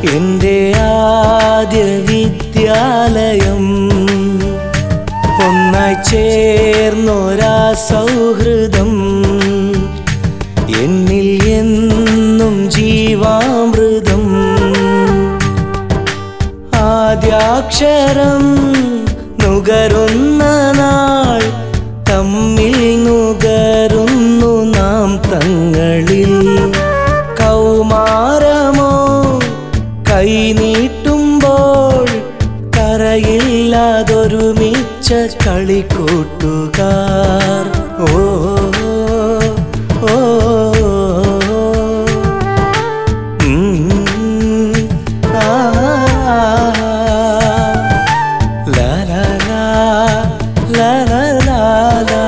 എൻ്റെ ആദ്യ വിദ്യാലയം ഒന്നായി ചേർന്നൊരാ സൗഹൃദം എന്നിൽ എന്നും ജീവാമൃതം ആദ്യാക്ഷരം നുകരുന്ന നാൾ തമ്മിൽ നുകരുന്നു നാം തങ്ങളിൽ കൗമാരമോ കൈനീട്ടുമ്പോൾ കരയില്ലാതൊരുമിച്ച കളിക്കൂട്ടുകാർ ഓ ഓ, ഓ ഉം, ആ, ലാ, ലാ, ലാ, ലാ, ലാ, ലാ, ലാ.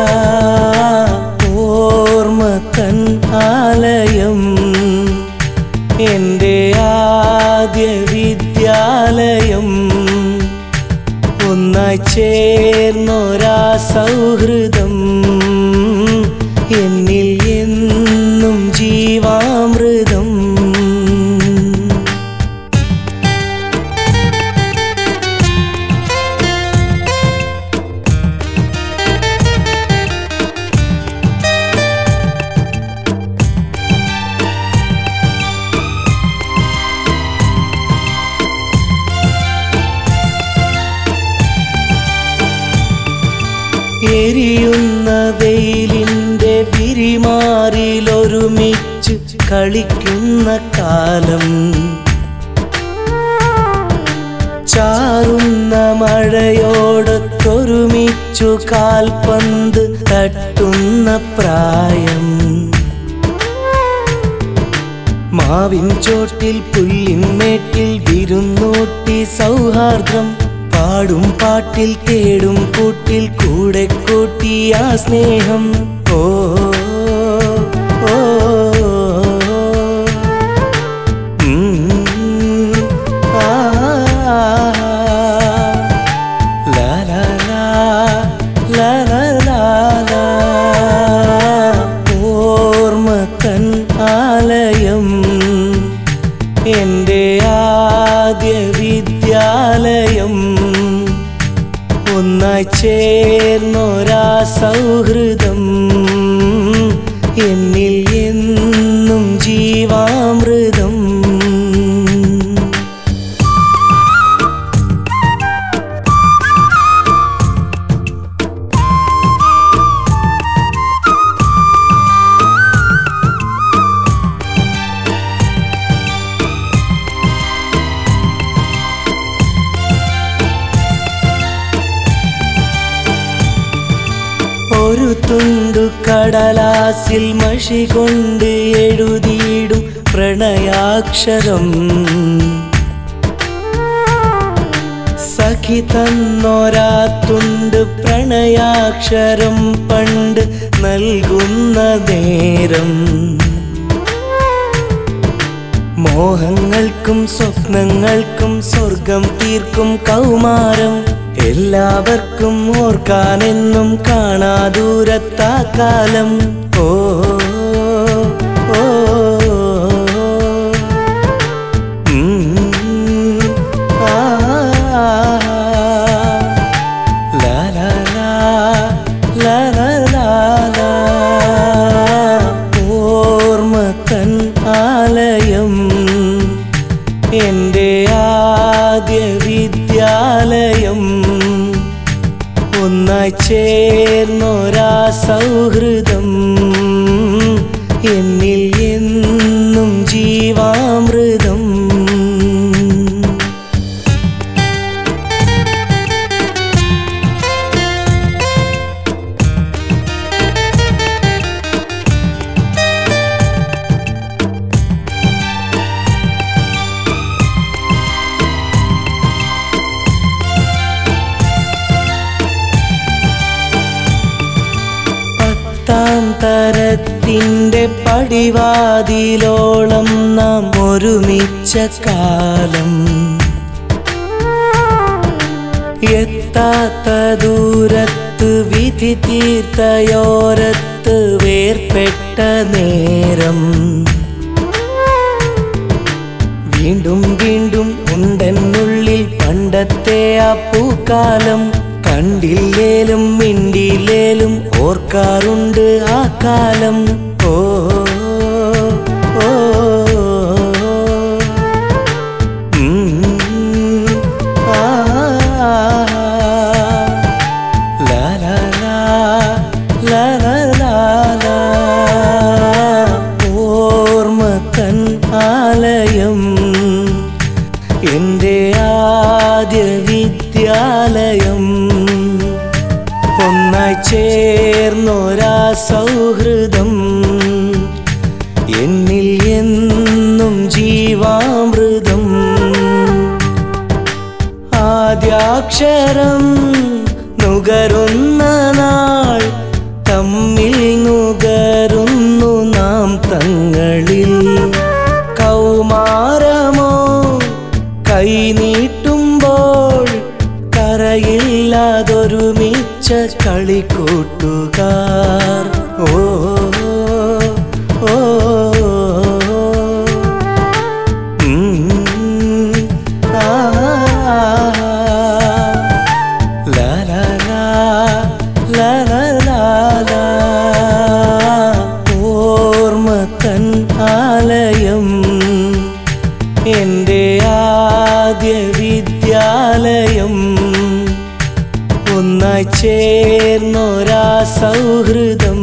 ഓർമ്മ തൻ ആലയം എൻ്റെ ആദ്യ വിദ്യാലയം ഒന്നായി ചേർന്നൊരാ സൗഹൃദം എന്നിൽ എന്നും ജീവാമൃതം എരിയുന്ന വെയിലിൻ്റെ വിരിമാറിലൊരുമിച്ച് കളിക്കുന്ന കാലം ചാറുന്ന മഴയോടൊത്തൊരുമിച്ചു കാൽപന്ത് തട്ടുന്ന പ്രായം മാവിൻ ചോട്ടിൽ പുല്ലിന്മേട്ടിൽ വിരുന്നൂട്ടി സൗഹാർദ്ദം പാടും പാട്ടിൽ തേടും കൂട്ടിൽ കൂടെ കൂട്ടി ആ സ്നേഹം ഓ ഓ, ഉം, ആ, ലാ, ലാ, ലാ, ലാ, ലാ, ലാ, ലാ. ഓർമ്മ തൻ ആലയം എൻ്റെ ആദ്യ വിദ്യാലയം ഒന്നായി ചേർന്നൊരാ സൗഹൃദം എന്നിൽ എന്നും ജീവാമൃതം ഒരു തുണ്ടു കടലാസിൽ മഷി കൊണ്ട് എഴുതിയിടും പ്രണയാക്ഷരം സഖി തന്നൊരാ തുണ്ട് പ്രണയാക്ഷരം പണ്ട് നൽകുന്ന നേരം മോഹങ്ങൾക്കും സ്വപ്നങ്ങൾക്കും സ്വർഗം തീർക്കും കൗമാരം എല്ലാവർക്കും ഓർക്കാനെന്നും കാണാദൂരത്താ കാലം ഓ ഓ, ഉം, ആ, ലാ, ലാ, ലാ, ലാ, ലാ, ലാ, ലാ. ഓർമ്മ തൻ ആലയം എൻ്റെ ആദ്യ വിദ്യാലയം ഒന്നായി ചേർന്നൊരാ സൗഹൃദം എന്നിൽ എന്നും ജീവാമൃതം പത്താം തരത്തിൻ്റെ പടിവാതിലോളം നാം ഒരുമിച്ച കാലം എത്താത്ത ദൂരത്ത് വിധി തീർത്തയോരത്ത് വേർപെട്ട നേരം വീണ്ടും വീണ്ടും ഉണ്ടെന്നുള്ളിൽ പണ്ടത്തെ ആ പൂക്കാലം കണ്ടില്ലേലും മിണ്ടിലേലും ഓർക്കാറുണ്ട് ആ കാലം ഓ ഓ, ഉം, ആ, ലാ, ലാ, ലാ, ലാ, ലാ, ലാ, ലാ. ഓർമ്മ തൻ ആലയം എൻ്റെ ആദ്യ വിദ്യാലയം ഒന്നായി ചേർന്നൊരാ സൗഹൃദം എന്നിൽ എന്നും ജീവാമൃതം ആദ്യാക്ഷരം നുകരുന്ന നാൾ തമ്മിൽ നുകരുന്നു നാം തങ്ങളിൽ കൗമാരമോ കൈനീട്ടുമ്പോൾ കരയില്ലാതൊരുമിച്ച കളിക്കൂട്ടുകാർ ഓ ഓ, ഉം, ആ, ലാ, ലാ, ലാ, ലാ, ലാ, ലാ, ലാ. ഓർമ്മ തൻ ആലയം എൻ്റെ ആദ്യ വിദ്യാലയം ഒന്നായി ചേർന്നൊരാ സൗഹൃദം